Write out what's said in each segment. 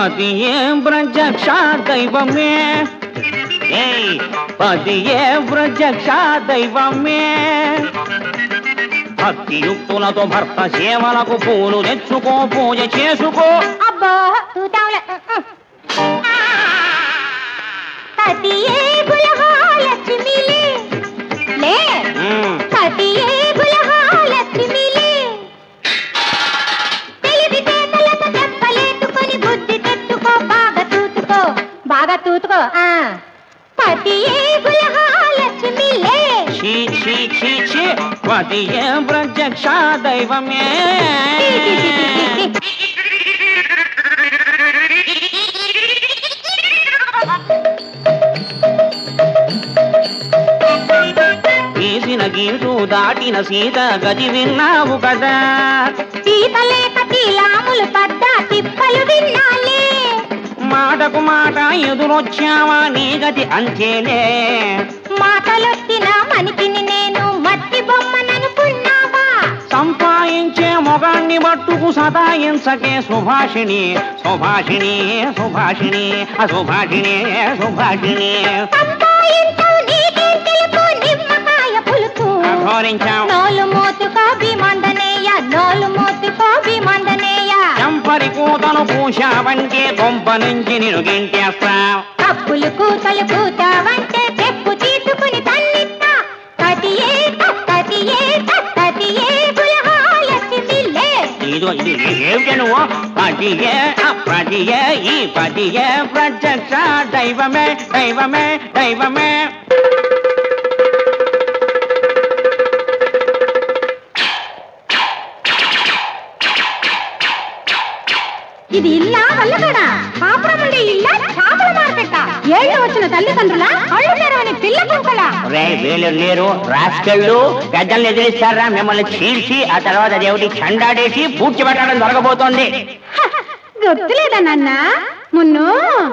పతియే ప్రత్యక్ష దైవమే ఏయ్ పతియే ప్రత్యక్ష దైవమే భక్తియుక్తులతో భర్త సేవలకు పూలు తెచ్చుకో పూజ చేసుకో అబ్బా చూద్దాంలే పతియే గులహా లక్ష్మిలే లే ఉమ్, పతియే గులహా లక్ష్మిలే తెలివితేటలతో దెబ్బలేట్టుకొని బుద్ధి తెచ్చుకో బాగా తూతుకో బాగా తూతుకో ఆ పతియే గులహా లక్ష్మిలే ఛీ ఛీ ఛీ ఛీ పతియే ప్రత్యక్ష దైవమే తీసిన గీటు దాటిన సీత గది విన్నావు కదా సీతలేక తీలాములు పడ్డ తిప్పలు విన్నాలే మాటకు మాట ఎదురొచ్చావా నీ గతి అంతేలే మాటలొచ్చిన మనిషిని నేను మట్టి బొమ్మననుకున్నావా సంపాదించే మొగాన్ని మట్టుకు సదాయించకే సుభాషిణి సుభాషిణి సుభాషిణి అసుభాషిణి సుభాషిణి సంపాయించవు నీకేం తెలుసు నిమ్మకాయ పులుసు అఘోరించావు నోలు మోతుకో భీమందనేయ నోలు మోతుకో భీమందనేయ చంపరి కూతను పూశావంటే కొంప నుంచి నిన్ను గింటేస్తావు కప్పులు కూతలు కూతావంటే చెప్పు తీసుకుని తన్నిస్తా కతియే కతియే కతియే గులహాలక్ష్మిలే ఇదో ఇది ఏమిటి నువ్వు పదియే పదియే ఈ పదియే ప్రత్యక్ష దైవమే దైవమే దైవమే ఇది ఇల్లా వల్లగడా కాపురం ఉండే ఇల్లా చేపల మార్కెట్ట ఏళ్ళు వచ్చిన తల్లిదండ్రుల కళ్ళు తెరవని పిల్ల కుంకల రే వీళ్ళు లేరు రాస్కెళ్ళు పెద్దల్ని ఎదిరిస్తారా మిమ్మల్ని చీల్చి ఆ తర్వాత దేవుడి చండాడేసి పూడ్చి పెట్టడం దొరకబోతోంది గుర్తులేదా నాన్న మున్ను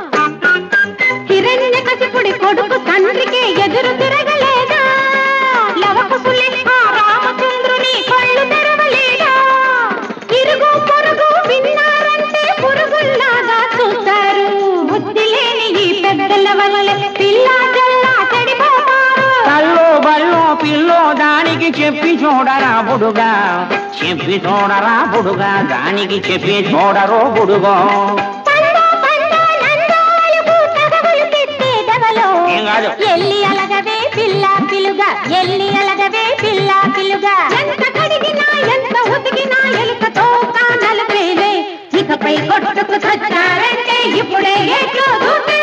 హిరణ్య కసిపుడి కొడుకు తండ్రికి ఎదురు తిరగలేదా లవకుశులే ఆ రామచంద్రుని కళ్ళు తెరవలేదా ఇరుగు పొరుగు విన్నారంటే పురుగుల్లాగా చూస్తారు బుద్ధి లేని ఈ పెద్దల వల్ల పిల్లా జల్లా చెడిపోతారు కల్లో బల్లో పిల్లో దానికి చెప్పి చూడరా బుడుగా చెప్పి చూడరా బుడుగా దానికి చెప్పి చూడరో బుడుగో పందో పందో నందాలకు తగవులు పెట్టే దవలో ఏం కాదు. ఎల్లి అలగవే పిల్ల పిలుగా ఎల్లి అలగవే పిల్ల పిలుగా ఎంత కడిగినా ఎంత ఉతికినా ఎలుకతో కానలు పేలే ఇకపై కొట్టుకు చచ్చారంటే ఇప్పుడే ఎట్లో దూకే